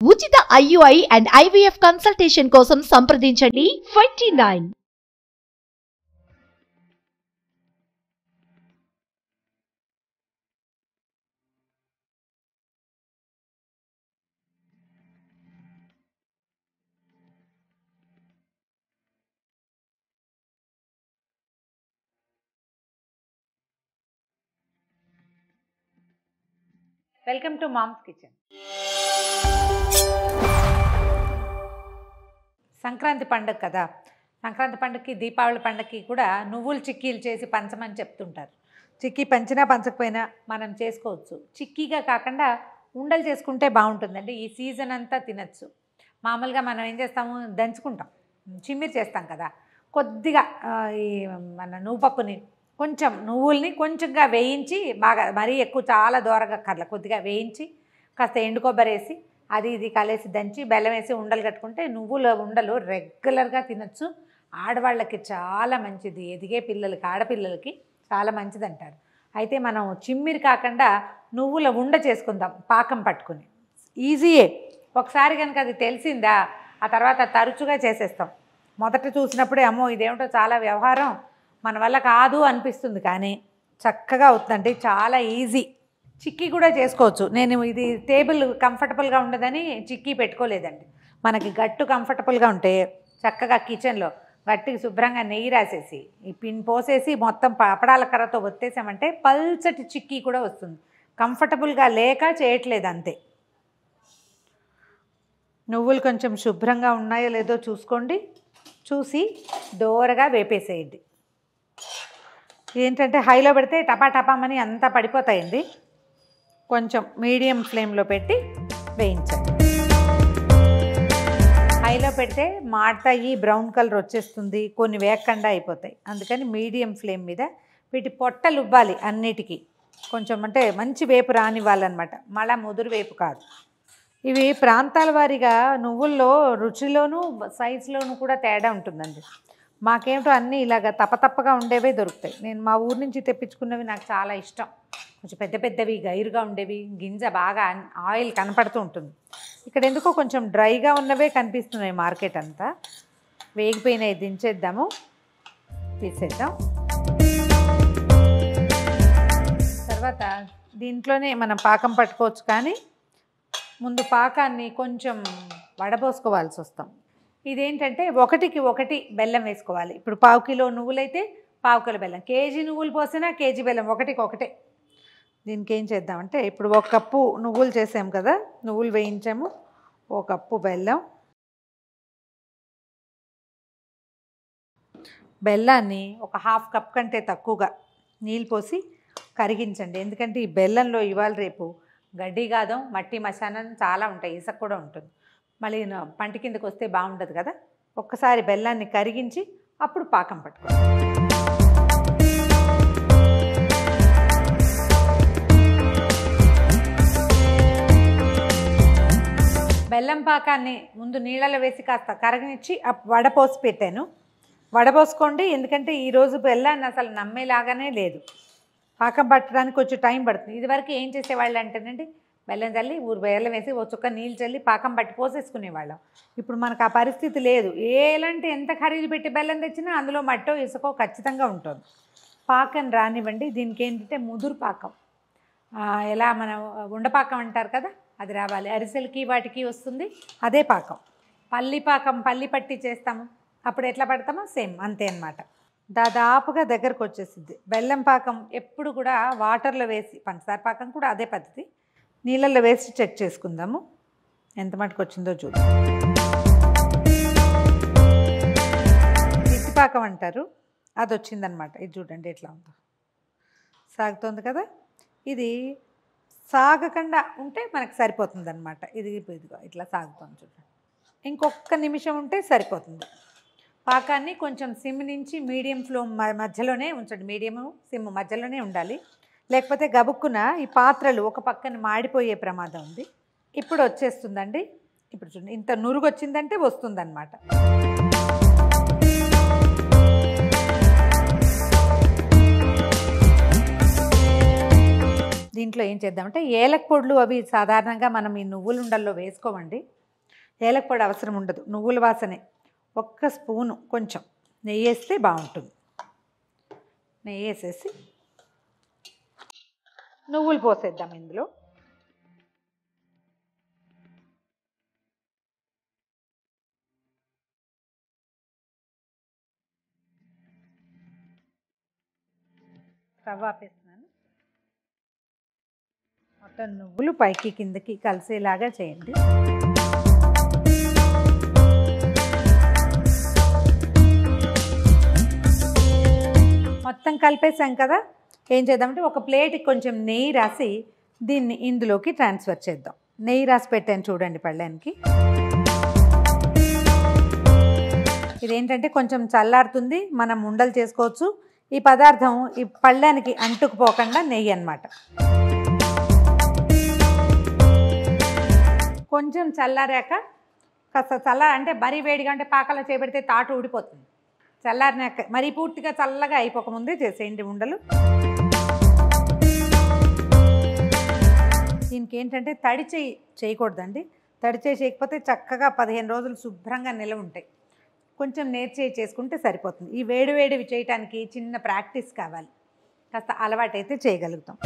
ఉచిత IUI and IVF consultation కోసం సంప్రదించండి twenty nine welcome to moms kitchen Sankranti పండుగ కదా సంక్రాంతి పండుగకి దీపావళి పండుగకి కూడా నువ్వులు చిక్కీలు చేసి పంచమని చెప్తుంటారు చిక్కీ పంచినా పంచకపోయినా మనం చేసుకోవచ్చు చిక్కీగా కాకుండా ఉండలు చేసుకుంటే బాగుంటుందండి ఈ సీజన్ అంతా తినచ్చు మామూలుగా మనం ఏం చేస్తాము దంచుకుంటాం చిమ్మిరి చేస్తాం కదా కొద్దిగా ఆ, ఈ మన నువ్వుపప్పుని కొంచెం నువ్వుల్ని కొంచెంగా వేయించి బాగా మరీ ఎక్కువ చాలా దూరగా కర్ల కొద్దిగా వేయించి కాస్త ఎండు కొబ్బరి వేసి అది ఇది కలిసి దంచి బెల్లం వేసి ఉండలు కట్టుకుంటే నువ్వుల ఉండలు రెగ్యులర్గా తినచ్చు ఆడవాళ్ళకి చాలా మంచిది ఎదిగే పిల్లలకి ఆడపిల్లలకి చాలా మంచిది అంటారు అయితే మనం చిమ్మిరి కాకుండా నువ్వుల ఉండ చేసుకుందాం పాకం పట్టుకుని ఈజీయే ఒకసారి కనుక అది తెలిసిందా ఆ తర్వాత తరచుగా చేసేస్తాం మొదట చూసినప్పుడే అమ్మో ఇదేమిటో చాలా వ్యవహారం మన వల్ల కాదు అనిపిస్తుంది కానీ చక్కగా అవుతుందండి చాలా ఈజీ చిక్కీ కూడా చేసుకోవచ్చు నేను ఇది టేబుల్ కంఫర్టబుల్గా ఉండదని చిక్కీ పెట్టుకోలేదండి మనకి గట్టు కంఫర్టబుల్గా ఉంటే చక్కగా కిచెన్లో గట్టికి శుభ్రంగా నెయ్యి రాసేసి ఈ పిన్ పోసేసి మొత్తం పాపడాల కర్రతో ఒత్తేసామంటే పల్చటి చిక్కీ కూడా వస్తుంది కంఫర్టబుల్గా లేక చేయట్లేదు అంతే నువ్వులు కొంచెం శుభ్రంగా ఉన్నాయో లేదో చూసుకోండి చూసి దోరగా వేపేసేయండి ఏంటంటే హైలో పెడితే టపా టపామని అంతా పడిపోతాయండి కొంచెం మీడియం ఫ్లేమ్లో పెట్టి వేయించండి హైలో పెడితే మాడతాయి బ్రౌన్ కలర్ వచ్చేస్తుంది కొన్ని వేగకుండా అయిపోతాయి అందుకని మీడియం ఫ్లేమ్ మీద వీటి పొట్టలు ఉబ్బాలి అన్నిటికీ కొంచెం అంటే మంచి వేపు రానివ్వాలన్నమాట మళ్ళా ముదురు వేపు కాదు ఇవి ప్రాంతాల వారీగా నువ్వుల్లో రుచిలోనూ సైజులోనూ కూడా తేడా ఉంటుందండి మాకేమిటో అన్నీ ఇలాగ తప్పతప్పగా ఉండేవే దొరుకుతాయి నేను మా ఊరు నుంచి తెప్పించుకున్నవి నాకు చాలా ఇష్టం కొంచెం పెద్ద పెద్దవి గైరుగా ఉండేవి గింజ బాగా అన్- ఆయిల్ కనపడుతూ ఉంటుంది ఇక్కడ ఎందుకో కొంచెం డ్రైగా ఉన్నవే కనిపిస్తున్నాయి మార్కెట్ అంతా వేగిపోయినాయి దించేద్దాము తీసేద్దాం తర్వాత దీంట్లోనే మనం పాకం పట్టుకోవచ్చు కానీ ముందు పాకాన్ని కొంచెం వడబోసుకోవాల్సి వస్తాం ఇదేంటంటే ఒకటికి ఒకటి బెల్లం వేసుకోవాలి ఇప్పుడు పావు కిలో నువ్వులైతే పావు కిలో బెల్లం కేజీ నువ్వులు పోసినా కేజీ బెల్లం ఒకటికి ఒకటే దీనికి ఏం చేద్దామంటే ఇప్పుడు ఒక కప్పు నువ్వులు చేసాం కదా నువ్వులు వేయించాము ఒక కప్పు బెల్లం బెల్లాన్ని ఒక హాఫ్ కప్ కంటే తక్కువగా నీళ్ళు పోసి కరిగించండి ఎందుకంటే ఈ బెల్లంలో ఇవాళ రేపు గడ్డి గాదం మట్టి మశానం చాలా ఉంటాయి ఇసుక కూడా ఉంటుంది మళ్ళీ నా- పంటి కిందకు వస్తే బాగుండదు కదా ఒక్కసారి బెల్లాన్ని కరిగించి అప్పుడు పాకం పట్టుకోండి బెల్లం పాకాన్ని ముందు నీళ్ళలో వేసి కాస్త కరగనిచ్చి అప్ వడపోసి పెట్టాను వడపోసుకోండి ఎందుకంటే ఈరోజు బెల్లాన్ని అసలు నమ్మేలాగానే లేదు పాకం పట్టడానికి కొంచెం టైం పడుతుంది ఇదివరకు ఏం చేసేవాళ్ళు అంటేనండి బెల్లం చల్లి ఊరు బెల్లం వేసి ఓ చుక్క నీళ్ళు చల్లి పాకం పట్టి పోసేసుకునేవాళ్ళం ఇప్పుడు మనకు ఆ పరిస్థితి లేదు ఎలాంటి ఎంత ఖరీదు పెట్టి బెల్లం తెచ్చినా అందులో మట్టో ఇసుకో ఖచ్చితంగా ఉంటుంది పాకం రానివ్వండి దీనికి ఏంటంటే ముదురు పాకం ఆ, ఎలా మనం ఉండపాకం అంటారు కదా అది రావాలి అరిసెలకి వాటికి వస్తుంది అదే పాకం పల్లి పాకం పల్లి పట్టి చేస్తాము అప్పుడు ఎట్లా పడతామో సేమ్ అంతే అన్నమాట దాదాపుగా దగ్గరకు వచ్చేసింది బెల్లం పాకం ఎప్పుడు కూడా వాటర్లో వేసి పంచదార పాకం కూడా అదే పద్ధతి నీళ్ళల్లో వేసి చెక్ చేసుకుందాము ఎంత మటుకు వచ్చిందో చూద్దాం పాకం అంటారు అది వచ్చిందనమాట ఇది చూడండి ఎట్లా ఉందో సాగుతోంది కదా ఇది సాగకుండా ఉంటే మనకు సరిపోతుంది అనమాట ఇది ఇదిగో ఇట్లా సాగుతుంది చూడండి ఇంకొక నిమిషం ఉంటే సరిపోతుంది పాకాన్ని కొంచెం సిమ్ నుంచి మీడియం ఫ్లో మ- మధ్యలోనే ఉంచండి మీడియం సిమ్ మధ్యలోనే ఉండాలి లేకపోతే గబుక్కున ఈ పాత్రలు ఒక పక్కన మాడిపోయే ప్రమాదం ఉంది ఇప్పుడు వచ్చేస్తుందండి ఇప్పుడు చూడండి ఇంత నురుగు వచ్చిందంటే వస్తుందన్నమాట దీంట్లో ఏం చేద్దామంటే ఏలక పొడులు అవి సాధారణంగా మనం ఈ నువ్వుల ఉండల్లో వేసుకోమండి ఏలక పొడి అవసరం ఉండదు నువ్వుల వాసనే ఒక్క స్పూను కొంచెం నెయ్యి వేస్తే బాగుంటుంది నెయ్యి వేసేసి నువ్వులు పోసేద్దాం ఇందులో రవ్వ ఆపేస్తున్నాను మొత్తం నువ్వులు పైకి కిందకి కలిసేలాగా చేయండి మొత్తం కలిపేసాం కదా ఏం చేద్దామంటే ఒక ప్లేట్కి కొంచెం నెయ్యి రాసి దీన్ని ఇందులోకి ట్రాన్స్ఫర్ చేద్దాం నెయ్యి రాసి పెట్టాను చూడండి పళ్ళానికి ఇదేంటంటే కొంచెం చల్లారుతుంది మనం ఉండలు చేసుకోవచ్చు ఈ పదార్థం ఈ పళ్ళానికి అంటుకుపోకుండా నెయ్యి అన్నమాట కొంచెం చల్లారాక కాస్త చల్ల అంటే మరీ వేడిగా అంటే పాకలో చేపెడితే తాటు ఊడిపోతుంది చల్లారినాక మరీ పూర్తిగా చల్లగా అయిపోకముందే చేసేయండి ఉండలు దీనికి ఏంటంటే తడి చేయి చేయకూడదండి తడి చేయి చేయకపోతే చక్కగా పదిహేను రోజులు శుభ్రంగా నిలవ ఉంటాయి కొంచెం నేర్చేయి చేసుకుంటే సరిపోతుంది ఈ వేడి వేడివి చేయటానికి చిన్న ప్రాక్టీస్ కావాలి కాస్త అలవాటైతే చేయగలుగుతాం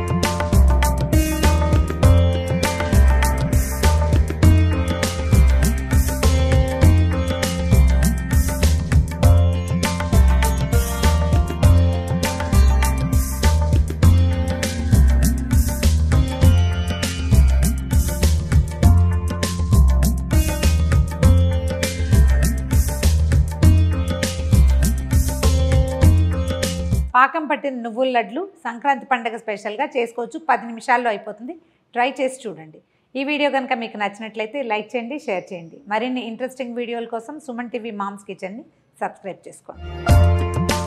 పాకం పట్టిన నువ్వుల లడ్లు సంక్రాంతి పండగ స్పెషల్గా చేసుకోవచ్చు పది నిమిషాల్లో అయిపోతుంది ట్రై చేసి చూడండి ఈ వీడియో కనుక మీకు నచ్చినట్లయితే లైక్ చేయండి షేర్ చేయండి మరిన్ని ఇంట్రెస్టింగ్ వీడియోల కోసం సుమన్ టీవీ మామ్స్ కిచెన్ని సబ్స్క్రైబ్ చేసుకోండి